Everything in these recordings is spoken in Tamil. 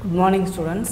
குட் மார்னிங் ஸ்டூடெண்ட்ஸ்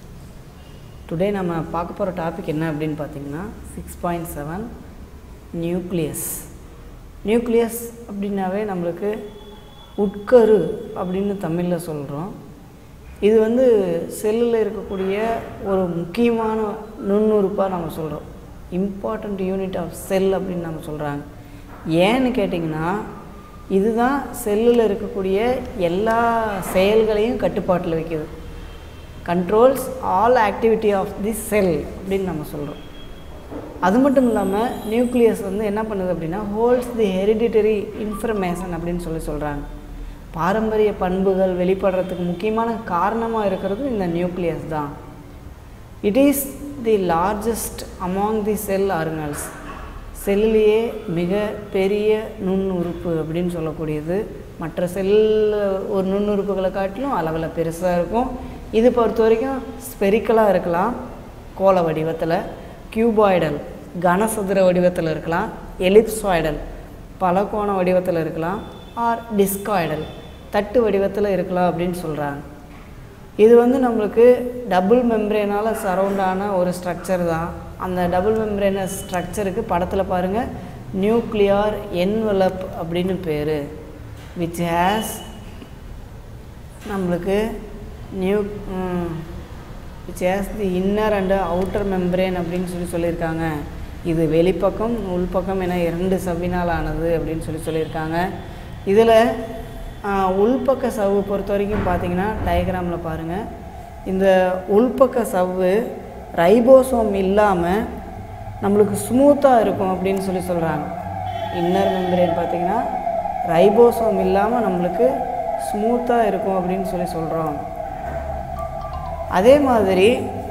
டுடே நம்ம பார்க்க போகிற டாபிக் என்ன அப்படின்னு பார்த்தீங்கன்னா six point seven nucleus nucleus அப்படின்னாவே நம்மளுக்கு உட்கரு அப்படின்னு தமிழில் சொல்கிறோம் இது வந்து செல்லில் இருக்கக்கூடிய ஒரு முக்கியமான நுண்ணுறுப்பாக நம்ம சொல்கிறோம் இம்பார்ட்டண்ட் யூனிட் ஆஃப் செல் அப்படின்னு நம்ம சொல்கிறாங்க ஏன்னு கேட்டிங்கன்னா இதுதான் செல்லில் இருக்கக்கூடிய எல்லா செயல்களையும் கட்டுப்பாட்டில் வைக்குது controls all activity of the cell அப்படின்னு நம்ம சொல்கிறோம் அது மட்டும் இல்லாமல் நியூக்ளியஸ் வந்து என்ன பண்ணுது அப்படின்னா ஹோல்ஸ் தி ஹெரிடிட்டரி இன்ஃபர்மேஷன் அப்படின்னு சொல்லி சொல்கிறாங்க பாரம்பரிய பண்புகள் வெளிப்படுறதுக்கு முக்கியமான காரணமாக இருக்கிறது இந்த நியூக்ளியஸ் தான் it is the largest among the cell organelles செல்லிலேயே மிக பெரிய நுண் உறுப்பு அப்படின்னு சொல்லக்கூடியது மற்ற செல் ஒரு நுண்ணுறுப்புகளை காட்டிலும் அளவில் பெருசாக இருக்கும் இது பொறுத்த வரைக்கும் ஸ்பெரிக்கலாக இருக்கலாம் கோள வடிவத்தில் கியூபாய்டல் கனசதுர வடிவத்தில் இருக்கலாம் எலிப்ஸ்வாய்டல் பலகோண வடிவத்தில் இருக்கலாம் ஆர் டிஸ்காய்டல் தட்டு வடிவத்தில் இருக்கலாம் அப்படின்னு சொல்கிறாங்க இது வந்து நம்மளுக்கு டபுள் மெம்ப்ரேனால் சரவுண்டான ஒரு ஸ்ட்ரக்சர் தான் அந்த டபுள் மெம்ப்ரேன ஸ்ட்ரக்சருக்கு படத்தில் பாருங்கள் நியூக்ளியார் என்வலப் அப்படின்னு பேர் விச் ஹேஸ் நம்மளுக்கு நியூ which has the inner and outer membrane அப்படின்னு சொல்லி சொல்லியிருக்காங்க இது வெளிப்பக்கம் உள்பக்கம் என இரண்டு சவ்வினால் ஆனது அப்படின்னு சொல்லி சொல்லியிருக்காங்க இதில் உள்பக்க சவ்வு பொறுத்த வரைக்கும் பார்த்தீங்கன்னா டயக்ராமில் பாருங்கள் இந்த உள்பக்க சவ்வு ரைபோசோம் இல்லாமல் நம்மளுக்கு ஸ்மூத்தாக இருக்கும் அப்படின்னு சொல்லி சொல்கிறாங்க இன்னர் மெம்பரேன் பார்த்திங்கன்னா ரைபோசோம் இல்லாமல் நம்மளுக்கு ஸ்மூத்தாக இருக்கும் அப்படின்னு சொல்லி சொல்கிறோம் அதே மாதிரி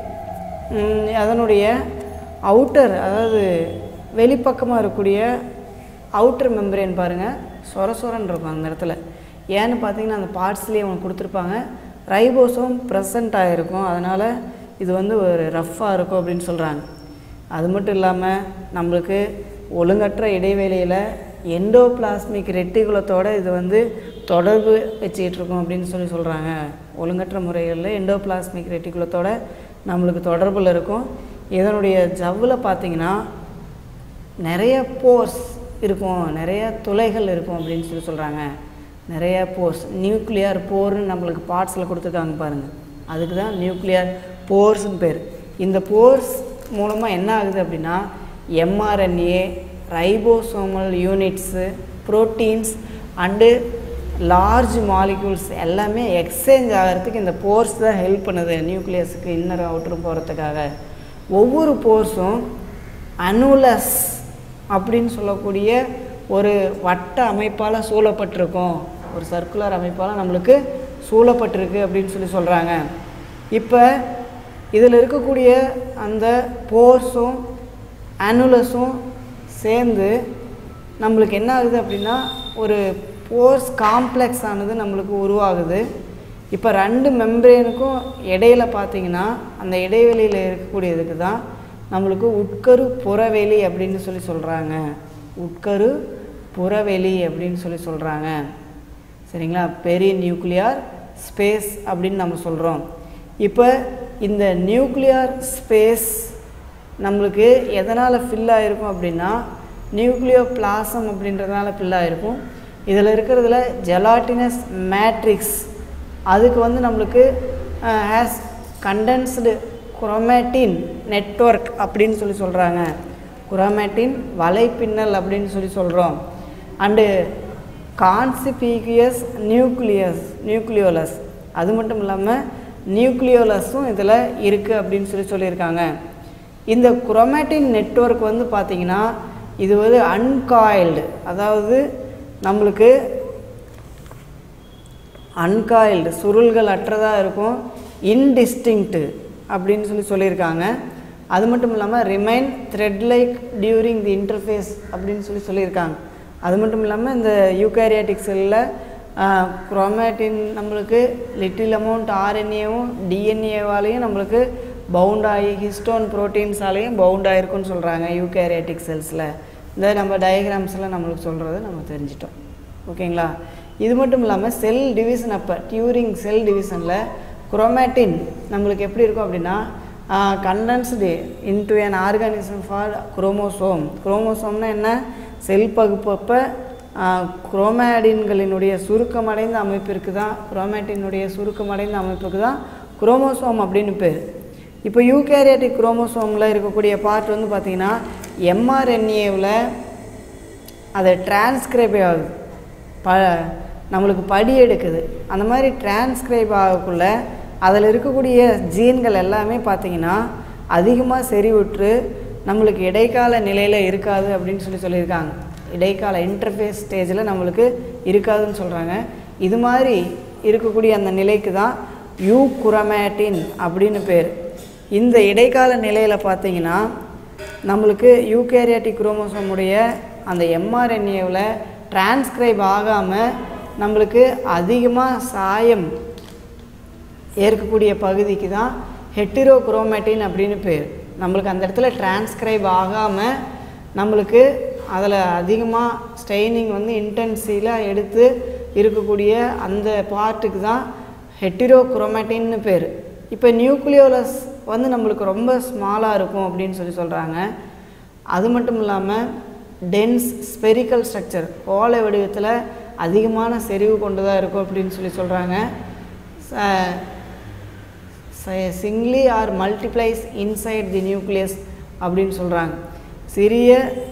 அதனுடைய அவுட்டர் அதாவது வெளிப்பக்கமாக இருக்கக்கூடிய அவுட்டர் மெம்பரேன் பாருங்கள் சொர சொரன்னு இருக்கும் அந்த இடத்துல ஏன்னு பார்த்தீங்கன்னா அந்த பார்ட்ஸ்லேயே அவங்க கொடுத்துருப்பாங்க ரைபோசோம் ப்ரெசண்ட் ஆகிருக்கும் அதனால் இது வந்து ஒரு ரஃப்பாக இருக்கும் அப்படின்னு சொல்கிறாங்க அது மட்டும் இல்லாமல் நம்மளுக்கு ஒழுங்கற்ற இடைவெளியில் எண்டோபிளாஸ்மிக் ரெட்டிகுலத்தோடு இது வந்து தொடர்பு வச்சுக்கிட்டு இருக்கோம் அப்படின்னு சொல்லி சொல்கிறாங்க ஒழுங்கற்ற முறைகளில் எண்டோபிளாஸ்மிக் ரெட்டிகுலத்தோட நம்மளுக்கு தொடர்பில் இருக்கும் இதனுடைய ஜவ்வில் பார்த்திங்கன்னா நிறைய போர்ஸ் இருக்கும் நிறைய துளைகள் இருக்கும் அப்படின்னு சொல்லி சொல்கிறாங்க நிறைய போர்ஸ் நியூக்ளியர் போர்னு நம்மளுக்கு பார்ட்ஸில் கொடுத்துருக்காங்க பாருங்கள் அதுக்கு தான் நியூக்ளியர் போர்ஸ்னு பேர் இந்த போர்ஸ் மூலமாக என்ன ஆகுது அப்படின்னா mRNA ribosomal units proteins and large molecules எல்லாமே எக்ஸ்சேஞ்ச் ஆகிறதுக்கு இந்த போர்ஸ் தான் ஹெல்ப் பண்ணுது நியூக்ளியஸுக்கு இன்னர் அவுட்டரும் போகிறதுக்காக ஒவ்வொரு போர்ஸும் அனுலஸ் அப்படின்னு சொல்லக்கூடிய ஒரு வட்ட அமைப்பால் சூழப்பட்டிருக்கும் ஒரு சர்க்குலர் அமைப்பால் நம்மளுக்கு சூழப்பட்டிருக்கு அப்படின்னு சொல்லி சொல்கிறாங்க இப்போ இதில் இருக்கக்கூடிய அந்த போர்ஸும் அனுலஸும் சேர்ந்து நம்மளுக்கு என்ன ஆகுது அப்படின்னா ஒரு போர்ஸ் காம்ப்ளெக்ஸ் ஆனது நம்மளுக்கு உருவாகுது இப்போ ரெண்டு மெம்பரேனுக்கும் இடையில பார்த்தீங்கன்னா அந்த இடைவெளியில் இருக்கக்கூடியதுக்கு தான் நம்மளுக்கு உட்கரு புறவெளி அப்படின்னு சொல்லி சொல்கிறாங்க உட்கரு புறவெளி அப்படின்னு சொல்லி சொல்கிறாங்க சரிங்களா பெரிய நியூக்ளியார் ஸ்பேஸ் அப்படின்னு நம்ம சொல்கிறோம் இப்போ இந்த நியூக்ளியார் ஸ்பேஸ் நம்மளுக்கு எதனால் ஃபில் ஆகிருக்கும் அப்படின்னா நியூக்ளியோ பிளாசம் அப்படின்றதுனால ஃபில் ஆகிருக்கும் இதில் இருக்கிறதுல ஜெலாட்டினஸ் மேட்ரிக்ஸ் அதுக்கு வந்து நம்மளுக்கு ஹேஸ் கண்டென்ஸ்டு குரோமேட்டின் நெட்ஒர்க் அப்படின்னு சொல்லி சொல்கிறாங்க குரோமேட்டின் வலைப்பின்னல் அப்படின்னு சொல்லி சொல்கிறோம் அண்டு கான்சிபீகியஸ் நியூக்ளியஸ் நியூக்ளியோலஸ் அது மட்டும் இல்லாமல் நியூக்ளியோலஸும் இதில் இருக்குது அப்படின்னு சொல்லி சொல்லியிருக்காங்க இந்த குரோமேட்டின் நெட்ஒர்க் வந்து பார்த்திங்கன்னா இது வந்து அன்காயில்டு அதாவது நம்மளுக்கு அன்காயில்டு சுருள்கள் அற்றதாக இருக்கும் இன்டிஸ்டிங்க்டு அப்படின்னு சொல்லி சொல்லியிருக்காங்க அது மட்டும் இல்லாமல் remain thread like during the interphase அப்படின்னு சொல்லி சொல்லியிருக்காங்க அது மட்டும் இல்லாமல் இந்த யூகேரியாட்டிக் செல்லில் குரோமேட்டின் நம்மளுக்கு லிட்டில் அமௌண்ட் ஆர்என்ஏவும் டிஎன்ஏவாலையும் நம்மளுக்கு பவுண்ட் ஆகி ஹிஸ்டோன் ப்ரோட்டீன்ஸாலேயும் பவுண்ட் ஆகிருக்குன்னு சொல்கிறாங்க யூகேரியாட்டிக் செல்ஸில் இந்த நம்ம டயக்ராம்ஸில் நம்மளுக்கு சொல்கிறத நம்ம தெரிஞ்சிட்டோம் ஓகேங்களா இது மட்டும் இல்லாமல் செல் டிவிஷன் அப்போ டியூரிங் செல் டிவிஷனில் குரோமேட்டின் நம்மளுக்கு எப்படி இருக்கும் அப்படின்னா condensed into an organism for chromosome குரோமோசோம்னா என்ன செல் பகுப்பப்போ குரோமேடின்களினுடைய சுருக்கமடைந்த அமைப்பிற்கு தான் குரோமேட்டினுடைய சுருக்கமடைந்த அமைப்புக்கு தான் குரோமோசோம் அப்படின்னு பேர் இப்போ யூகேரியாட்டிக் குரோமோசோமில் இருக்கக்கூடிய பார்ட் வந்து பார்த்திங்கன்னா எம்ஆர்என்ஏவில் அதை டிரான்ஸ்கிரைப் ஆகுது ப நம்மளுக்கு படி எடுக்குது அந்த மாதிரி டிரான்ஸ்கிரைப் ஆகக்குள்ள அதில் இருக்கக்கூடிய ஜீன்கள் எல்லாமே பார்த்திங்கன்னா அதிகமாக செறிவுற்று நம்மளுக்கு இடைக்கால நிலையில் இருக்காது அப்படின்னு சொல்லி சொல்லியிருக்காங்க இடைக்கால இன்டர்ஃபேஸ் ஸ்டேஜில் நம்மளுக்கு இருக்காதுன்னு சொல்கிறாங்க இது மாதிரி இருக்கக்கூடிய அந்த நிலைக்கு தான் யூ குரமேட்டின் அப்படின்னு பேர் இந்த இடைக்கால நிலையில் பார்த்தீங்கன்னா நம்மளுக்கு யூகேரியாட்டிக் குரோமோசோமுடைய அந்த எம்ஆர்என்ஏவில் டிரான்ஸ்கிரைப் ஆகாமல் நம்மளுக்கு அதிகமாக சாயம் ஏற்கக்கூடிய பகுதிக்கு தான் ஹெட்டிரோக்ரோமேட்டின் அப்படின்னு பேர் நம்மளுக்கு அந்த இடத்துல டிரான்ஸ்கிரைப் ஆகாமல் நம்மளுக்கு அதில் அதிகமாக ஸ்டெய்னிங் வந்து இன்டென்சிலாக எடுத்து இருக்கக்கூடிய அந்த பார்ட்டுக்கு தான் ஹெட்டிரோக்ரோமேட்டின்னு பேர் இப்போ நியூக்ளியோலஸ் வந்து நம்மளுக்கு ரொம்ப ஸ்மாலாக இருக்கும் அப்படின்னு சொல்லி சொல்கிறாங்க அது மட்டும் இல்லாமல் டென்ஸ் ஸ்பெரிக்கல் ஸ்ட்ரக்சர் ஓலை வடிவத்தில் அதிகமான செறிவு கொண்டதாக இருக்கும் அப்படின்னு சொல்லி சொல்கிறாங்க singly or multiplies inside the nucleus அப்படின்னு சொல்கிறாங்க சிறிய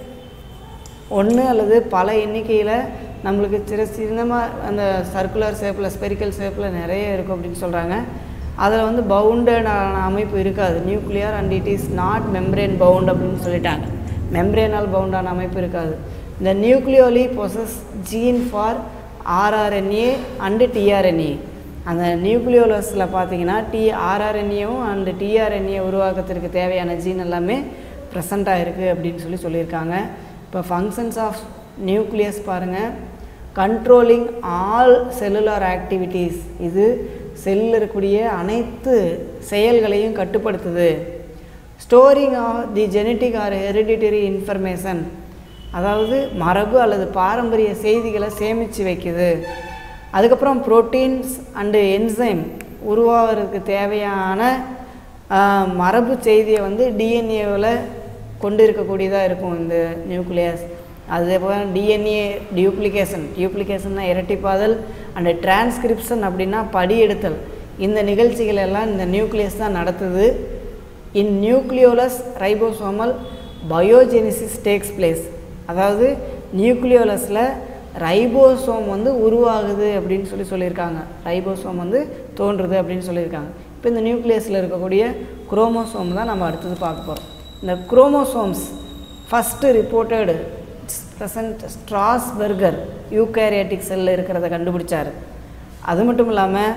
ஒன்று அல்லது பல எண்ணிக்கையில் நம்மளுக்கு சிறு சின்னமாக அந்த சர்க்குலர் ஷேப்பில் ஸ்பெரிக்கல் ஷேப்பில் நிறைய இருக்கும் அப்படின்னு சொல்கிறாங்க அதில் வந்து பவுண்டடான அமைப்பு இருக்காது nuclear and it is not membrane bound அப்படின்னு சொல்லிட்டாங்க மெம்ப்ரேனால் பவுண்டான அமைப்பு இருக்காது இந்த nucleoli possess gene for rRNA and tRNA அந்த நியூக்ளியோலஸில் பார்த்தீங்கன்னா டி ஆர்ஆர்என்ஏவும் அண்டு டிஆர்என்ஏ உருவாக்கத்திற்கு தேவையான ஜீன் எல்லாமே ப்ரெசண்ட்டாக இருக்குது அப்படின்னு சொல்லி சொல்லியிருக்காங்க இப்போ ஃபங்க்ஷன்ஸ் ஆஃப் நியூக்ளியஸ் பாருங்கள் கண்ட்ரோலிங் ஆல் செல்லுலார் ஆக்டிவிட்டீஸ் இது செல்லில் இருக்கக்கூடிய அனைத்து செயல்களையும் கட்டுப்படுத்துது storing of the genetic or hereditary information அதாவது மரபு அல்லது பாரம்பரிய செய்திகளை சேமித்து வைக்குது அதுக்கப்புறம் புரோட்டீன்ஸ் அண்டு என்சைம் உருவாகிறதுக்கு தேவையான ஆஹ், மரபு செய்தியை வந்து டிஎன்ஏவில் கொண்டு இருக்கக்கூடியதாக இருக்கும் இந்த நியூக்ளியஸ் அதே போல் டிஎன்ஏ டியூப்ளிகேஷன் டியூப்ளிகேஷன்னா இரட்டிப்பாதல் அண்டு டிரான்ஸ்கிரிப்ஷன் அப்படின்னா படியெடுத்தல் இந்த நிகழ்ச்சிகள் எல்லாம் இந்த நியூக்ளியஸ் தான் நடத்துது in nucleolus ribosomal biogenesis takes place அதாவது நியூக்ளியோலஸில் ரைபோசோம் வந்து உருவாகுது அப்படின்னு சொல்லி சொல்லியிருக்காங்க ரைபோசோம் வந்து தோன்றுது அப்படின்னு சொல்லியிருக்காங்க இப்போ இந்த நியூக்ளியஸில் இருக்கக்கூடிய குரோமோசோம் தான் நம்ம அடுத்தது பார்க்க போகிறோம் இந்த chromosomes first reported present Strasburger eukaryotic செல்லில் இருக்கிறத கண்டுபிடிச்சாரு அது மட்டும் இல்லாமல்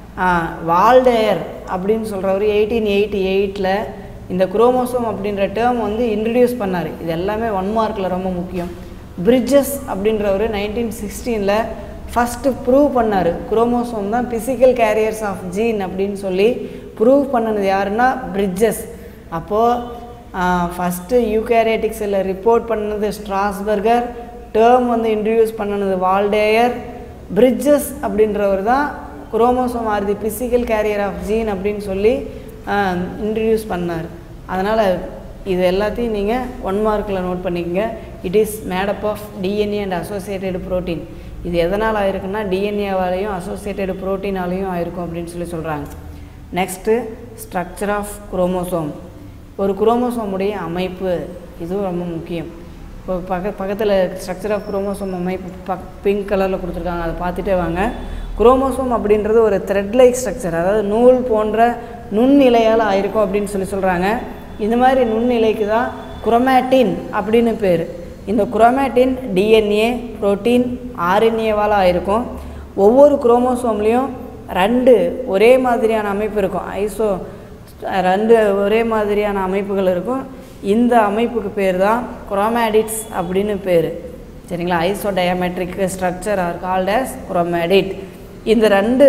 வால்டேயர் அப்படின்னு சொல்கிறவர் எயிட்டீன் எயிட்டி எயிட்டில் இந்த குரோமோசோம் அப்படின்ற டேர்ம் வந்து இன்ட்ரடியூஸ் பண்ணார் இது எல்லாமே ஒன் மார்க்கில் ரொம்ப முக்கியம் பிரிட்ஜஸ் அப்படின்றவர் நைன்டீன் சிக்ஸ்டீனில் ஃபஸ்ட்டு ப்ரூவ் பண்ணார் குரோமோசோம் தான் பிசிக்கல் கேரியர்ஸ் ஆஃப் ஜீன் அப்படின்னு சொல்லி ப்ரூவ் பண்ணது யாருன்னா பிரிட்ஜஸ் அப்போது ஃபஸ்ட்டு யூகேரியாட்டிக் செல்லை ரிப்போர்ட் பண்ணது ஸ்ட்ராஸ்பர்கர் டேர்ம் வந்து இன்ட்ரடியூஸ் பண்ணது வால்டேயர் பிரிட்ஜஸ் அப்படின்றவர் தான் chromosome are the physical carrier of gene அப்படின்னு சொல்லி இன்ட்ரடியூஸ் பண்ணார் அதனால் இது எல்லாத்தையும் நீங்கள் ஒன் மார்க்கில் நோட் பண்ணிக்கங்க it is made up of DNA and associated protein இது எதனால் ஆயிருக்குன்னா டிஎன்ஏவாலையும் அசோசியேட்டட் புரோட்டீனாலையும் ஆயிருக்கும் அப்படின்னு சொல்லி சொல்கிறாங்க நெக்ஸ்ட்டு ஸ்ட்ரக்சர் ஆஃப் குரோமோசோம் ஒரு குரோமோசோமுடைய அமைப்பு இதுவும் ரொம்ப முக்கியம் இப்போ பக்க பக்கத்தில் ஸ்ட்ரக்சர் ஆஃப் குரோமோசோம் அமைப்பு பக் பிங்க் கலரில் கொடுத்துருக்காங்க அதை பார்த்துட்டே வாங்க குரோமோசோம் அப்படின்றது ஒரு த்ரெட் லைக் ஸ்ட்ரக்சர் அதாவது நூல் போன்ற நுண்ணிலையால் ஆயிருக்கும் அப்படின்னு சொல்லி சொல்கிறாங்க இந்த மாதிரி நுண்ணிலைக்கு தான் குரோமேட்டின் அப்படின்னு பேர் இந்த குரோமேட்டின் டிஎன்ஏ புரோட்டீன் ஆர்என்ஏவால் ஆயிருக்கும் ஒவ்வொரு குரோமோசோம்லேயும் ரெண்டு ஒரே மாதிரியான அமைப்பு இருக்கும் ஐசோ ரெண்டு ஒரே மாதிரியான அமைப்புகள் இருக்கும் இந்த அமைப்புக்கு பேர் தான் குரோமேடிட்ஸ் அப்படின்னு பேர் சரிங்களா isodiametric structure are called as chromatid இந்த ரெண்டு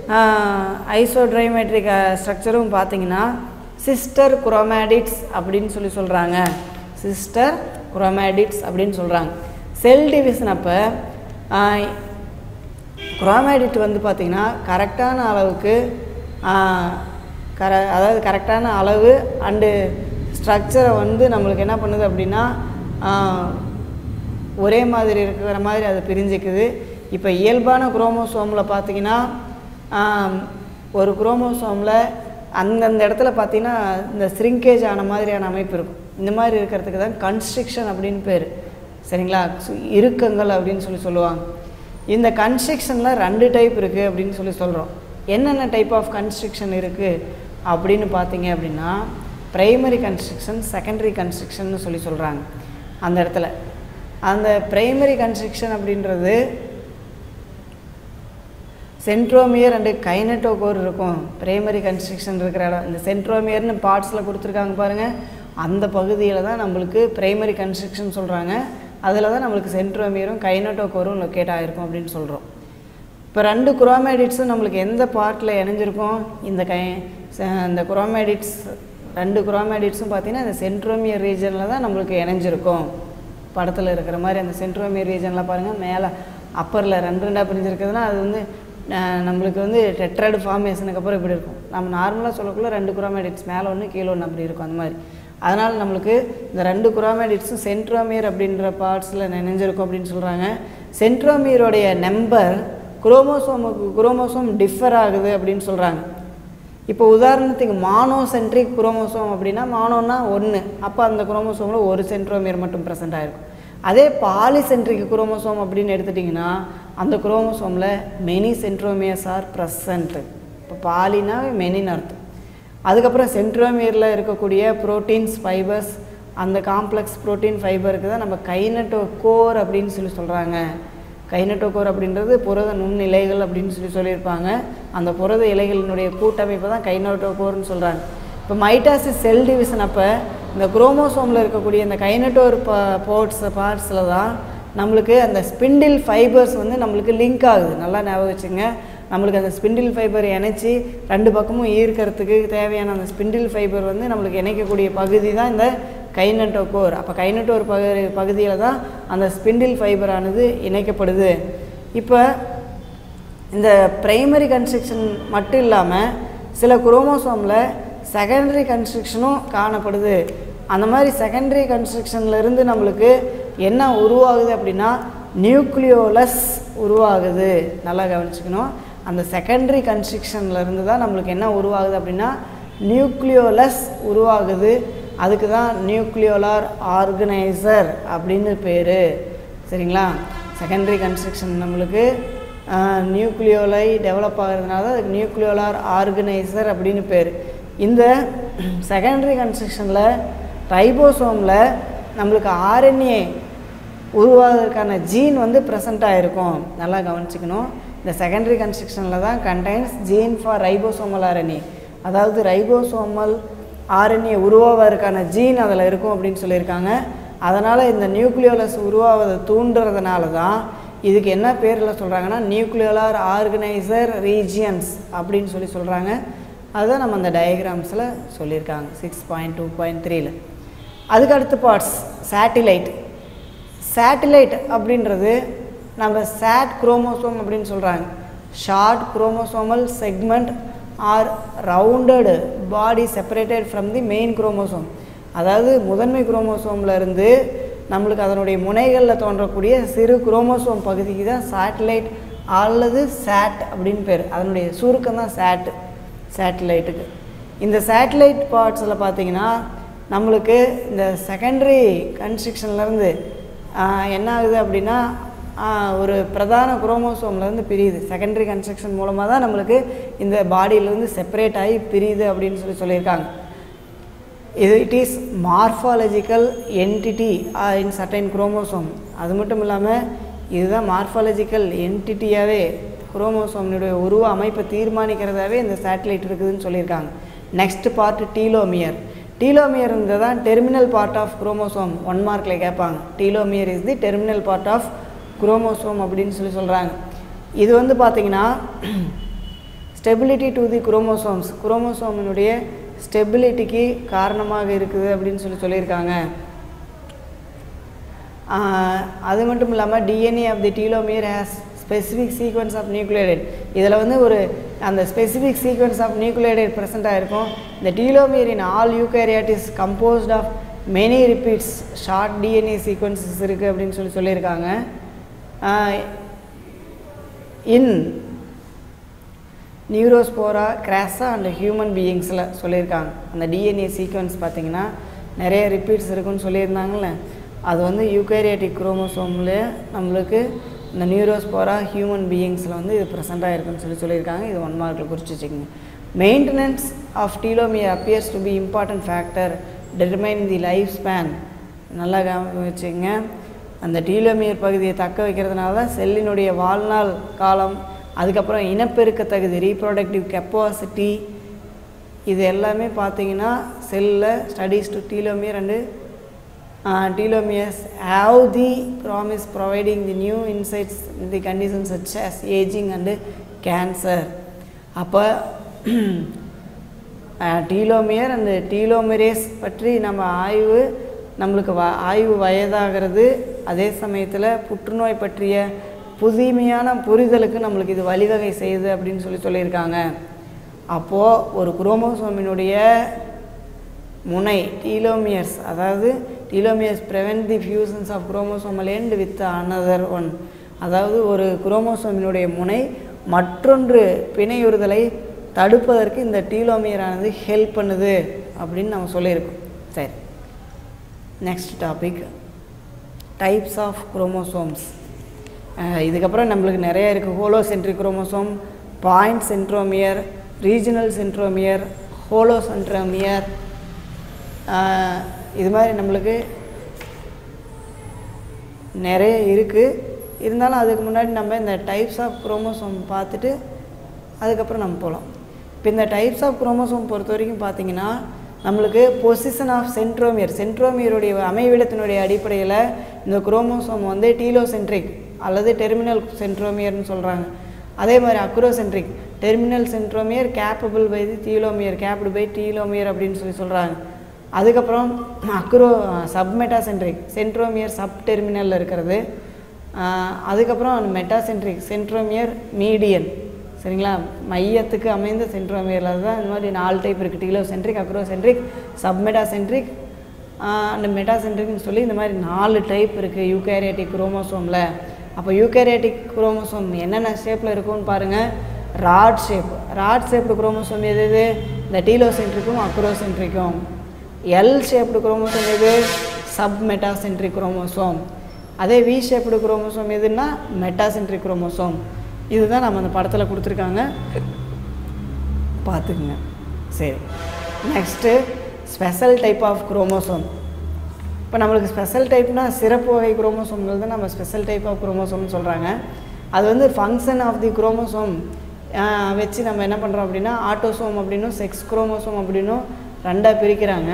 ஐசோட்ரைமெட்ரிக் ஸ்ட்ரக்சரும் பார்த்தீங்கன்னா சிஸ்டர் குரோமேடிட்ஸ் அப்படின்னு சொல்லி சொல்கிறாங்க சிஸ்டர் குரோமேடிட்ஸ் அப்படின்னு சொல்கிறாங்க செல் டிவிஷன் அப்போ குரோமேடிட் வந்து பார்த்திங்கன்னா கரெக்டான அளவுக்கு கர அதாவது கரெக்டான அளவு அண்டு ஸ்ட்ரக்சரை வந்து நம்மளுக்கு என்ன பண்ணுது அப்படின்னா ஆஹ், ஒரே மாதிரி இருக்கிற மாதிரி அது பிரிஞ்சுக்குது இப்போ இயல்பான குரோமோசோமில் பார்த்தீங்கன்னா ஆம், ஒரு குரோமோசோமில் அந்தந்த இடத்துல பார்த்தீங்கன்னா இந்த ஸ்ரிங்கேஜ் ஆன மாதிரியான அமைப்பு இருக்கும் இந்த மாதிரி இருக்கிறதுக்கு தான் கன்ஸ்ட்ரிக்ஷன் அப்படின்னு பேர் சரிங்களா சு- இறுக்கங்கள் அப்படின்னு சொல்லி சொல்லுவாங்க இந்த கன்ஸ்ட்ரிக்ஷனில் ரெண்டு டைப் இருக்குது அப்படின்னு சொல்லி சொல்கிறோம் என்னென்ன டைப் ஆஃப் கன்ஸ்ட்ரிக்ஷன் இருக்குது அப்படின்னு பார்த்தீங்க அப்படின்னா பிரைமரி கன்ஸ்ட்ரிக்ஷன் செகண்டரி கன்ஸ்ட்ரிக்ஷன்னு சொல்லி சொல்கிறாங்க அந்த இடத்துல அந்த பிரைமரி கன்ஸ்ட்ரிக்ஷன் அப்படின்றது சென்ட்ரோமியர் அண்டு கைனட்டோகோர் இருக்கும் பிரைமரி கன்ஸ்ட்ரக்ஷன் இருக்கிற இடம் இந்த சென்ட்ரோமியர்னு பார்ட்ஸில் கொடுத்துருக்காங்க பாருங்கள் அந்த பகுதியில் தான் நம்மளுக்கு பிரைமரி கன்ஸ்ட்ரக்ஷன் சொல்கிறாங்க அதில் தான் நம்மளுக்கு சென்ட்ரோமியரும் கைனட்டோகோரும் லொக்கேட் ஆகிருக்கும் அப்படின்னு சொல்கிறோம் இப்போ ரெண்டு குரோமேடிட்ஸும் நம்மளுக்கு எந்த பார்ட்டில் இணைஞ்சிருக்கும் இந்த கை ச- இந்த குரோமேடிட்ஸ் ரெண்டு குரோமேடிட்ஸும் பார்த்தீங்கன்னா இந்த சென்ட்ரோமியர் ரீஜனில் தான் நம்மளுக்கு இணைஞ்சிருக்கும் படத்தில் இருக்கிற மாதிரி அந்த சென்ட்ரோமியர் ரீஜனில் பாருங்கள் மேலே அப்பரில் ரெண்டு ரெண்டாக பிரிஞ்சிருக்குதுன்னா அது வந்து அஹ், நம்மளுக்கு வந்து டெட்ராய்டு ஃபார்மேஷனுக்கு அப்புறம் இப்படி இருக்கும் நம்ம நார்மலாக சொல்லக்குள்ள ரெண்டு குரோமேடிட்ஸ் மேலே ஒன்று கீழே ஒன்று அப்படி இருக்கும் அந்த மாதிரி அதனால் நம்மளுக்கு இந்த ரெண்டு குரோமேடிட்ஸும் சென்ட்ரோமியர் அப்படின்ற பார்ட்ஸில் இணைஞ்சிருக்கும் அப்படின்னு சொல்கிறாங்க சென்ட்ரோமியருடைய நம்பர் குரோமோசோமுக்கு குரோமோசோம் டிஃபர் ஆகுது அப்படின்னு சொல்கிறாங்க இப்போ உதாரணத்துக்கு மானோசென்ட்ரிக் குரோமோசோம் அப்படின்னா மானோன்னா ஒன்று அப்போ அந்த குரோமோசோமில் ஒரு சென்ட்ரோமியர் மட்டும் ப்ரெசென்ட் ஆகிருக்கும் அதே பாலிசென்ட்ரிக் குரோமோசோம் அப்படின்னு எடுத்துட்டிங்கன்னா அந்த குரோமோசோமில் மெனி சென்ட்ரோமியர்ஸ் ஆர் ப்ரெசன்ட் இப்போ பாலினா மெனின்னு அர்த்தம் அதுக்கப்புறம் சென்ட்ரோமியரில் இருக்கக்கூடிய புரோட்டீன்ஸ் ஃபைபர்ஸ் அந்த காம்ப்ளெக்ஸ் புரோட்டீன் ஃபைபருக்கு தான் நம்ம கைனட்டோ கோர் அப்படின்னு சொல்லி சொல்கிறாங்க கைனட்டோகோர் அப்படின்றது புரத நுண்ணிலைகள் அப்படின்னு சொல்லி சொல்லியிருப்பாங்க அந்த புரத இலைகளினுடைய கூட்டமைப்பு தான் கைனட்டோகோர்னு சொல்கிறாங்க இப்போ மைட்டாசிஸ் செல் டிவிஷன் அப்போ இந்த குரோமோசோமில் இருக்கக்கூடிய இந்த கைனட்டோர் பா போர்ட்ஸ் பார்ட்ஸில் தான் நம்மளுக்கு அந்த ஸ்பிண்டில் ஃபைபர்ஸ் வந்து நம்மளுக்கு லிங்க் ஆகுது நல்லா ஞாபகம் வச்சுங்க நம்மளுக்கு அந்த ஸ்பிண்டில் ஃபைபர் இணைச்சி ரெண்டு பக்கமும் ஈர்க்கறதுக்கு தேவையான அந்த ஸ்பிண்டில் ஃபைபர் வந்து நம்மளுக்கு இணைக்கக்கூடிய பகுதி தான் இந்த கைனட்டோகோர் அப்போ கைனட்டோர் பகுதி பகுதியில் தான் அந்த ஸ்பிண்டில் ஃபைபரானது இணைக்கப்படுது இப்போ இந்த பிரைமரி கன்ஸ்ட்ரக்ஷன் மட்டும் இல்லாமல் சில குரோமோசோமில் செகண்டரி கன்ஸ்ட்ரக்ஷனும் காணப்படுது அந்த மாதிரி செகண்டரி கன்ஸ்ட்ரக்ஷன்லேருந்து நம்மளுக்கு என்ன உருவாகுது அப்படின்னா நியூக்ளியோலஸ் உருவாகுது நல்லா கவனிச்சுக்கணும் அந்த செகண்டரி கன்ஸ்ட்ரக்ஷன்லேருந்து தான் நம்மளுக்கு என்ன உருவாகுது அப்படின்னா நியூக்ளியோலஸ் உருவாகுது அதுக்கு தான் நியூக்ளியோலார் ஆர்கனைசர் அப்படின்னு பேர் சரிங்களா செகண்டரி கன்ஸ்ட்ரக்ஷன் நம்மளுக்கு நியூக்ளியோலை டெவலப் ஆகிறதுனால தான் அதுக்கு நியூக்ளியோலார் ஆர்கனைசர் அப்படின்னு பேர் இந்த செகண்டரி கன்ஸ்ட்ரக்ஷனில் ரைபோசோமில் நம்மளுக்கு ஆர்என்ஏ உருவாவதற்கான ஜீன் வந்து ப்ரெசண்ட் ஆகிருக்கும் நல்லா கவனிச்சுக்கணும் இந்த செகண்டரி கன்ஸ்ட்ரக்ஷனில் தான் contains gene for ribosomal RNA அதாவது ரைபோசோமல் ஆர்என்ஏ உருவாவதற்கான ஜீன் அதில் இருக்கும் அப்படின்னு சொல்லியிருக்காங்க அதனால் இந்த நியூக்ளியோலஸ் உருவாவதை தூண்டுறதுனால தான் இதுக்கு என்ன பேரில் சொல்கிறாங்கன்னா நியூக்ளியோலார் ஆர்கனைசர் ரீஜியன்ஸ் அப்படின்னு சொல்லி சொல்கிறாங்க அதுதான் நம்ம அந்த டயக்ராம்ஸில் சொல்லியிருக்காங்க சிக்ஸ் பாயிண்ட் டூ பாயிண்ட் த்ரீல அதுக்கு அடுத்த பார்ட்ஸ் சேட்டிலைட் சேட்டிலைட் அப்படின்றது நம்ம சேட் குரோமோசோம் அப்படின்னு சொல்கிறாங்க short chromosomal segment or rounded body separated from the main chromosome அதாவது முதன்மை குரோமோசோமில் இருந்து நம்மளுக்கு அதனுடைய முனைகளில் தோன்றக்கூடிய சிறு குரோமோசோம் பகுதிக்கு தான் சேட்டலைட் அல்லது சேட் அப்படின்னு பேர் அதனுடைய சுருக்கம் தான் சேட் சேட்டலைட்டுக்கு இந்த சேட்டலைட் பார்ட்ஸில் பார்த்தீங்கன்னா நம்மளுக்கு இந்த செகண்டரி கன்ஸ்ட்ரக்ஷன்லேருந்து என்ன ஆகுது அப்படின்னா ஆஹ், ஒரு பிரதான குரோமோசோம்லேருந்து பிரியுது செகண்டரி கன்ஸ்ட்ரக்ஷன் மூலமாக தான் நம்மளுக்கு இந்த பாடியிலேருந்து செப்பரேட் ஆகி பிரியுது அப்படின்னு சொல்லி சொல்லியிருக்காங்க இது it is morphological entity in certain chromosome அது மட்டும் இல்லாமல் இதுதான் மார்ஃபாலஜிக்கல் என்டிட்டியாகவே குரோமோசோம்னுடைய உருவ அமைப்பை தீர்மானிக்கிறதாவே இந்த சேட்டலைட் இருக்குதுன்னு சொல்லியிருக்காங்க நெக்ஸ்ட் பார்ட் டீலோமியர் டீலோமியர் தான் terminal part of chromosome one மார்க்கில் கேட்பாங்க telomere is the terminal part of chromosome அப்படின்னு சொல்லி சொல்கிறாங்க இது வந்து பார்த்திங்கன்னா ஸ்டெபிலிட்டி டு தி குரோமோசோம்ஸ் குரோமோசோமினுடைய ஸ்டெபிலிட்டிக்கு காரணமாக இருக்குது அப்படின்னு சொல்லி சொல்லியிருக்காங்க ஆஹ் அது மட்டும் இல்லாமல் DNA of the telomere has specific sequence of nucleotide இதில் வந்து ஒரு அந்த specific sequence of nucleotide present ஆகிருக்கும் இந்த telomere in all eukaryote is composed of many repeats short DNA sequences இருக்குது அப்படின்னு சொல்லி சொல்லியிருக்காங்க in Neurospora crassa and human பீயிங்ஸில் சொல்லியிருக்காங்க அந்த டிஎன்ஏ சீக்வன்ஸ் பார்த்திங்கன்னா நிறைய ரிப்பீட்ஸ் இருக்குன்னு சொல்லியிருந்தாங்கல்ல அது வந்து யூகேரியாட்டிக் குரோமோசோமில் நம்மளுக்கு இந்த நியூரோஸ்போரா ஹியூமன் பீயிங்ஸில் வந்து இது ப்ரெசென்ட்டாக இருக்குன்னு சொல்லி சொல்லியிருக்காங்க இது ஒன் மார்க்கில் குறித்து வச்சுக்கோங்க maintenance of telomere appears to be important factor determine the life span நல்லா வச்சுங்க அந்த டீலோமியர் பகுதியை தக்க வைக்கிறதுனால தான் செல்லினுடைய வாழ்நாள் காலம் அதுக்கப்புறம் இனப்பெருக்க தகுதி ரீப்ரொடக்டிவ் கெப்பாசிட்டி இது எல்லாமே பார்த்தீங்கன்னா செல்லில் studies to telomere and telomeres have the promise providing the new insights in the conditions such as aging and cancer அப்போ டீலோமியர் அந்த டீலோமெரேஸ் பற்றி நம்ம ஆய்வு நம்மளுக்கு வ ஆய்வு வயதாகிறது அதே சமயத்தில் புற்றுநோய் பற்றிய புதுமையான புரிதலுக்கு நம்மளுக்கு இது வழிவகை செய்யுது அப்படின்னு சொல்லி சொல்லியிருக்காங்க அப்போது ஒரு குரோமோசோமினுடைய முனை டீலோமியர்ஸ் அதாவது telomeres prevent the fusions of chromosomal end with another one அதாவது ஒரு குரோமோசோமினுடைய முனை மற்றொன்று பிணையுறுதலை தடுப்பதற்கு இந்த டீலோமியரானது ஹெல்ப் பண்ணுது அப்படின்னு நம்ம சொல்லியிருக்கோம் சரி next topic types of chromosomes இதுக்கப்புறம் நம்மளுக்கு நிறைய இருக்குது holocentric chromosome point centromere regional centromere holocentromere இது மாதிரி நம்மளுக்கு நிறைய இருக்குது இருந்தாலும் அதுக்கு முன்னாடி நம்ம இந்த டைப்ஸ் ஆஃப் குரோமோசோம் பார்த்துட்டு அதுக்கப்புறம் நம்ம போகலாம் இப்போ இந்த டைப்ஸ் ஆஃப் குரோமோசோம் பொறுத்த வரைக்கும் பார்த்தீங்கன்னா நம்மளுக்கு பொசிஷன் ஆஃப் சென்ட்ரோமியர் சென்ட்ரோமியருடைய அமைவிடத்தினுடைய அடிப்படையில் இந்த குரோமோசோம் வந்து டீலோசென்ட்ரிக் அல்லது டெர்மினல் சென்ட்ரோமியர்னு சொல்கிறாங்க அதே மாதிரி acrocentric terminal centromere capable by the telomere capped by telomere அப்படின்னு சொல்லி சொல்கிறாங்க அதுக்கப்புறம் அக்ரோ சப்மெட்டாசென்ட்ரிக் சென்ட்ரோமியர் சப் டெர்மினலில் இருக்கிறது அதுக்கப்புறம் மெட்டாசென்ட்ரிக் சென்ட்ரோமியர் மீடியன் சரிங்களா மையத்துக்கு அமைந்த சென்ட்ரோமியரில் தான் இந்த மாதிரி நாலு டைப் இருக்குது டீலோசென்ட்ரிக் அக்ரோசென்ட்ரிக் சப்மெட்டாசென்ட்ரிக் அண்ட் மெட்டாசென்ட்ரிக்னு சொல்லி இந்த மாதிரி நாலு டைப் இருக்குது யூகேரியாட்டிக் குரோமோசோமில் அப்போ யூகேரியாட்டிக் குரோமோசோம் என்னென்ன ஷேப்பில் இருக்கும்னு பாருங்கள் rod shape rod shaped chromosome எது எது இந்த டீலோசென்ட்ரிக்கும் அக்ரோசென்ட்ரிக்கும் எல் ஷேப்டு குரோமோசோம் எது சப் மெட்டாசென்ட்ரிக் குரோமோசோம் அதே வி ஷேப்டு குரோமோசோம் எதுன்னா மெட்டாசென்ட்ரிக் குரோமோசோம் இதுதான் நம்ம அந்த படத்தில் கொடுத்துருக்காங்க பார்த்துக்குங்க சரி next special type of chromosome இப்போ நம்மளுக்கு ஸ்பெஷல் டைப்னா சிறப்பு வகை குரோமோசோம்கள் தான் நம்ம ஸ்பெஷல் டைப் ஆஃப் குரோமோசோம்னு சொல்கிறாங்க அது வந்து ஃபங்க்ஷன் ஆஃப் தி குரோமோசோம் வச்சு நம்ம என்ன பண்ணுறோம் அப்படின்னா ஆட்டோசோம் அப்படின்னும் செக்ஸ் குரோமோசோம் அப்படின்னும் ரெண்டாக பிரிக்கிறாங்க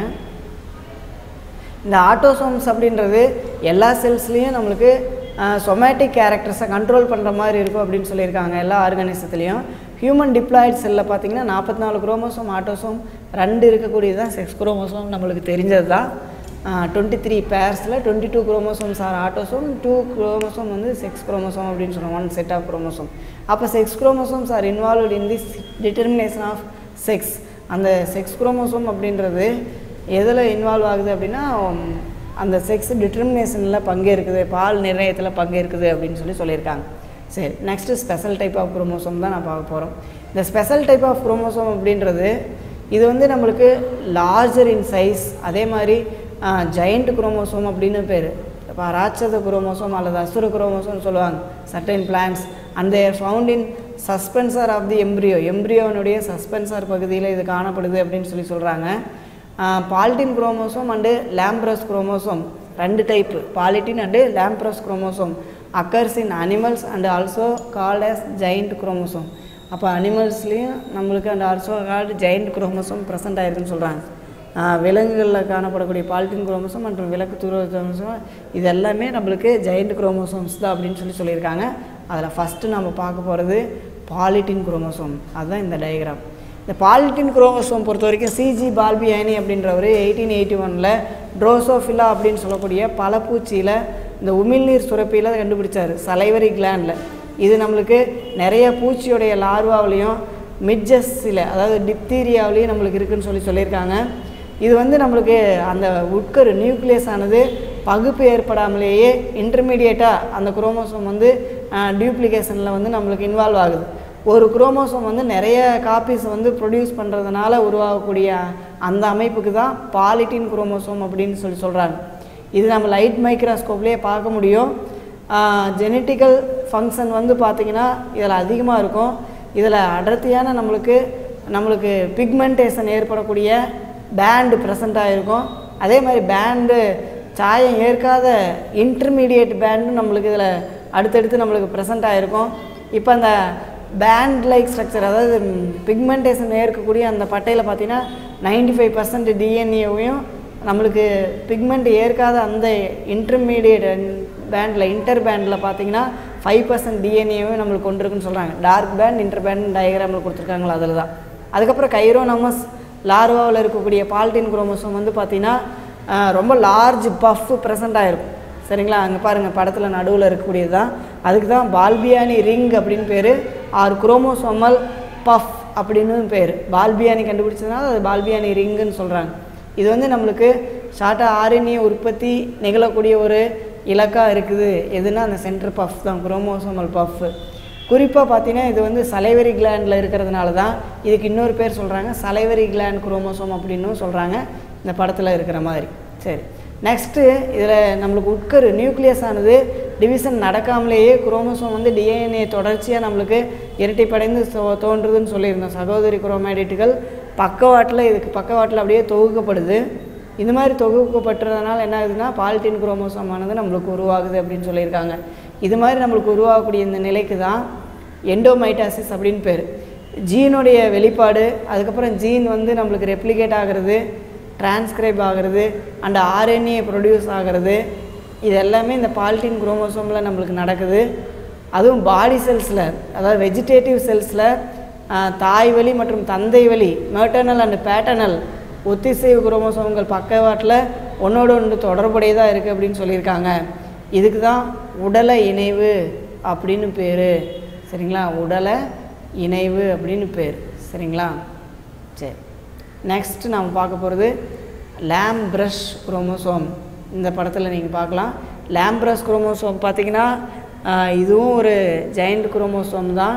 இந்த ஆட்டோசோம்ஸ் அப்படின்றது எல்லா செல்ஸ்லேயும் நம்மளுக்கு சொமேட்டிக் கேரக்டர்ஸை கண்ட்ரோல் பண்ணுற மாதிரி இருக்கும் அப்படின்னு சொல்லியிருக்காங்க எல்லா ஆர்கானிசத்துலேயும் ஹியூமன் டிப்ளாய்ட் செல்லில் பார்த்தீங்கன்னா நாற்பத்தி நாலு குரோமோசோம் ஆட்டோசோம் ரெண்டு இருக்கக்கூடியது தான் செக்ஸ் குரோமோசோம் நம்மளுக்கு தெரிஞ்சது தான் டுவெண்ட்டி த்ரீ பேர்ஸில் twenty two chromosomes are autosome two chromosome வந்து செக்ஸ் குரோமோசோம் அப்படின்னு சொல்லுவோம் ஒன் செட் ஆஃப் குரோமோசோம் அப்போ sex chromosomes are involved in this determination of sex அந்த செக்ஸ் குரோமோசோம் அப்படின்றது எதில் இன்வால்வ் ஆகுது அப்படின்னா அந்த செக்ஸ் டிட்டர்மினேஷனில் பங்கேற்குது பால் நிர்ணயத்தில் பங்கேற்குது அப்படின்னு சொல்லி சொல்லியிருக்காங்க சரி next special type of chromosome தான் நான் பார்க்க போகிறோம் இந்த ஸ்பெஷல் டைப் ஆஃப் குரோமோசோம் அப்படின்றது இது வந்து நம்மளுக்கு லார்ஜர் இன் சைஸ் அதே மாதிரி ஜெயண்ட் குரோமோசோம் அப்படின்னு பேர் இப்போ ராட்சத குரோமோசோம் அல்லது அசுர குரோமோசோம்னு சொல்லுவாங்க certain plants and they're found in suspensor of the embryo எம்ப்ரியோனுடைய சஸ்பென்சர் பகுதியில் இது காணப்படுது அப்படின்னு சொல்லி சொல்கிறாங்க polytene chromosome and lampbrush chromosome ரெண்டு type polytene and lampbrush chromosome occurs in animals and also called as giant chromosome அப்போ அனிமல்ஸ்லேயும் நம்மளுக்கு அந்த also called giant chromosome present ஆயிருக்குன்னு சொல்கிறாங்க விலங்குகளில் காணப்படக்கூடிய பாலிட்டின் குரோமோசோம் மற்றும் விலக்கு துருவ குரோமோசோம் இது எல்லாமே நம்மளுக்கு ஜெயிண்ட் குரோமோசோம்ஸ் தான் அப்படின்னு சொல்லி சொல்லியிருக்காங்க அதில் ஃபஸ்ட்டு நம்ம பார்க்க போகிறது பாலிட்டின் குரோமோசோம் அதுதான் இந்த டயக்ராம் இந்த பாலிட்டின் குரோமோசோம் பொறுத்த வரைக்கும் சிஜி பால்பியானி அப்படின்றவர் எயிட்டீன் எயிட்டி ஒனில் ட்ரோசோஃபிலா அப்படின்னு சொல்லக்கூடிய பலப்பூச்சியில் இந்த உமிழ்நீர் சுரப்பியில் கண்டுபிடிச்சார் சலைவரி கிளாண்டில் இது நம்மளுக்கு நிறைய பூச்சியோடைய லார்வாவிலையும் மிட்ஜஸ்ஸில் அதாவது டிப்தீரியாவிலேயே நம்மளுக்கு இருக்குன்னு சொல்லி சொல்லியிருக்காங்க இது வந்து நம்மளுக்கு அந்த உட்கரு நியூக்ளியஸ் ஆனது பகுப்பு ஏற்படாமலேயே இன்டர்மீடியேட்டாக அந்த குரோமோசோம் வந்து டியூப்ளிகேஷனில் வந்து நம்மளுக்கு இன்வால்வ் ஆகுது ஒரு குரோமோசோம் வந்து நிறைய காப்பீஸ் வந்து ப்ரொடியூஸ் பண்ணுறதுனால உருவாகக்கூடிய அந்த அமைப்புக்கு தான் பாலிட்டின் குரோமோசோம் அப்படின்னு சொல்லி சொல்கிறாங்க இது நம்ம லைட் மைக்ரோஸ்கோப்லேயே பார்க்க முடியும் ஜெனட்டிக்கல் ஃபங்க்ஷன் வந்து பார்த்திங்கன்னா இதில் அதிகமாக இருக்கும் இதில் அடர்த்தியான நம்மளுக்கு நம்மளுக்கு பிக்மெண்டேஷன் ஏற்படக்கூடிய பேண்டு ப்ரெசண்ட் ஆகிருக்கும் அதே மாதிரி பேண்டு சாயம் ஏற்காத இன்டர்மீடியேட் பேண்டும் நம்மளுக்கு இதில் அடுத்தடுத்து நம்மளுக்கு ப்ரெசண்ட் ஆகிருக்கும் இப்போ அந்த பேண்ட் லைக் ஸ்ட்ரக்சர் அதாவது பிக்மெண்டேஷன் ஏற்கக்கூடிய அந்த பட்டையில் பார்த்தீங்கன்னா நைன்டி ஃபைவ் பர்சன்ட் டிஎன்ஏவையும் நம்மளுக்கு பிக்மெண்ட் ஏற்காத அந்த இன்டர்மீடியேட் பேண்டில் இன்டர் பேண்டில் பார்த்தீங்கன்னா ஃபைவ் பர்சன்ட் டிஎன்ஏவும் நம்மளுக்கு கொண்டு இருக்குன்னு சொல்கிறாங்க டார்க் பேண்ட் இன்டர் பேண்ட் டயக்ராமில் கொடுத்துருக்காங்களா அதில் தான் அதுக்கப்புறம் கைரோனமஸ் லார்வாவில் இருக்கக்கூடிய பால்டின் குரோமோசோம் வந்து பார்த்திங்கன்னா ஆஹ், ரொம்ப லார்ஜ் பஃப் ப்ரெசண்ட் ஆகிருக்கும் சரிங்களா அங்கே பாருங்கள் படத்தில் நடுவில் இருக்கக்கூடியது தான் அதுக்கு தான் பால்பியானி ரிங் அப்படின்னு பேர் ஆர் குரோமோசோமல் பஃப் அப்படின்னு பேர் பால்பியானி கண்டுபிடிச்சதுனால அது பால்பியானி ரிங்குன்னு சொல்கிறாங்க இது வந்து நம்மளுக்கு ஷார்ட்டாக ஆர்என்ஏ உற்பத்தி நிகழக்கூடிய ஒரு இலக்காக இருக்குது எதுனா அந்த சென்டர் பஃப் தான் குரோமோசோமல் பஃப் குறிப்பாக பார்த்தீங்கன்னா இது வந்து சலைவரி கிளாண்டில் இருக்கிறதுனால தான் இதுக்கு இன்னொரு பேர் சொல்கிறாங்க சலைவரி கிளாண்ட் குரோமோசோம் அப்படின்னும் சொல்கிறாங்க இந்த படத்தில் இருக்கிற மாதிரி சரி நெக்ஸ்ட்டு இதில் நம்மளுக்கு உட்கரு நியூக்ளியஸ் ஆனது டிவிஷன் நடக்காமலேயே குரோமோசோம் வந்து டிஎன்ஏ தொடர்ச்சியாக நம்மளுக்கு இரட்டைப்படைந்து தோ- தோன்றுதுன்னு சொல்லியிருந்தோம் சகோதரி குரோமேடிட்டுகள் பக்கவாட்டில் இதுக்கு பக்கவாட்டில் அப்படியே தொகுக்கப்படுது இந்த மாதிரி தொகுக்கப்பட்டுறதுனால என்ன ஆகுதுன்னா பாலிட்டின் குரோமோசோமானது நம்மளுக்கு உருவாகுது அப்படின்னு சொல்லியிருக்காங்க இது மாதிரி நம்மளுக்கு உருவாகக்கூடிய இந்த நிலைக்கு தான் எண்டோமைட்டாசிஸ் அப்படின்னு பேர் ஜீனுடைய வெளிப்பாடு அதுக்கப்புறம் ஜீன் வந்து நம்மளுக்கு ரெப்ளிகேட் ஆகிறது டிரான்ஸ்கிரைப் ஆகிறது அண்ட் ஆர்என்ஏ ப்ரொடியூஸ் ஆகிறது இது எல்லாமே இந்த பாலிட்டின் குரோமோசோமில் நம்மளுக்கு நடக்குது அதுவும் பாடி செல்ஸில் அதாவது வெஜிடேட்டிவ் செல்ஸில் தாய் வழி மற்றும் தந்தை வழி மேட்டர்னல் அண்ட் பேட்டர்னல் ஒத்திசைவு குரோமோசோம்கள் பக்கவாட்டில் ஒன்றோடு ஒன்று தொடர்புடையதாக இருக்குது அப்படின்னு சொல்லியிருக்காங்க இதுக்கு தான் உடல இணைவு அப்படின்னு பேர் சரிங்களா உடல இணைவு அப்படின்னு பேர் சரிங்களா சரி நெக்ஸ்ட் நாம் பார்க்க போகிறது லேம் பிரஷ் குரோமோசோம் இந்த படத்தில் நீங்கள் பார்க்கலாம் லேம் பிரஷ் குரோமோசோம் பார்த்தீங்கன்னா ஆஹ், இதுவும் ஒரு ஜெயண்ட் குரோமோசோம் தான்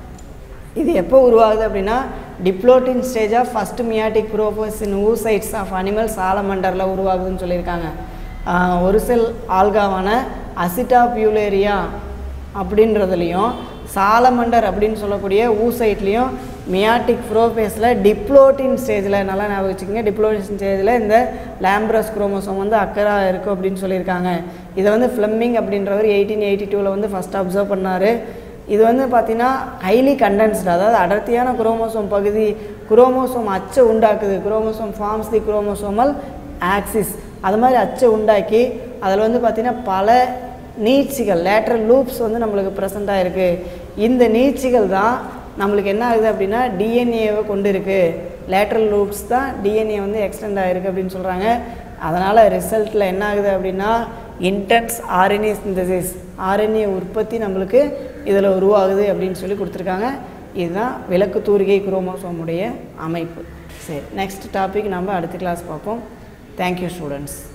இது எப்போ உருவாகுது அப்படின்னா diplotene stage of first meiotic prophase in oocytes of animal சாலமண்டரில் உருவாகுதுன்னு சொல்லியிருக்காங்க ஆஹ், ஒரு செல் ஆல்காவான அசிட்டா பியூலேரியா அப்படின்றதுலையும் சாலமண்டர் அப்படின்னு சொல்லக்கூடிய ஊசைட்லேயும் மியாட்டிக் ப்ரோபேஸில் டிப்ளோட்டின் ஸ்டேஜில் நல்லா ஞாபகம் வச்சுக்கோங்க டிப்ளோட்டின் ஸ்டேஜில் இந்த லேம்ப்ரஸ் குரோமோசோம் வந்து அக்கரா இருக்குது அப்படின்னு சொல்லியிருக்காங்க இதை வந்து ஃப்ளெமிங் அப்படின்றவர் எயிட்டீன் எயிட்டி டூவில் வந்து ஃபஸ்ட் அப்சர்வ் பண்ணார் இது வந்து பார்த்தீங்கன்னா ஹைலி கண்டென்ஸ்டு அதாவது அடர்த்தியான குரோமோசோம் பகுதி குரோமோசோம் அச்சை உண்டாக்குது chromosome forms the chromosomal axis அது மாதிரி அச்சை உண்டாக்கி அதில் வந்து பார்த்திங்கன்னா பல நீட்சிகள் லேட்ரல் லூப்ஸ் வந்து நம்மளுக்கு ப்ரெசண்ட்டாக இருக்குது இந்த நீட்சிகள் தான் நம்மளுக்கு என்ன ஆகுது அப்படின்னா டிஎன்ஏவை கொண்டு இருக்குது லேட்ரல் லூப்ஸ் தான் டிஎன்ஏ வந்து எக்ஸ்டெண்ட் ஆகிருக்கு அப்படின்னு சொல்கிறாங்க அதனால் ரிசல்ட்டில் என்ன ஆகுது அப்படின்னா இன்டென்ஸ் ஆர்என்ஏ சிந்தசிஸ் ஆர்என்ஏ உற்பத்தி நம்மளுக்கு இதில் உருவாகுது அப்படின்னு சொல்லி கொடுத்துருக்காங்க இதுதான் விளக்கு தூரிகை குரோமோசோமுடைய அமைப்பு சரி நெக்ஸ்ட் டாபிக் நம்ம அடுத்த கிளாஸ் பார்ப்போம் தேங்க்யூ ஸ்டூடெண்ட்ஸ்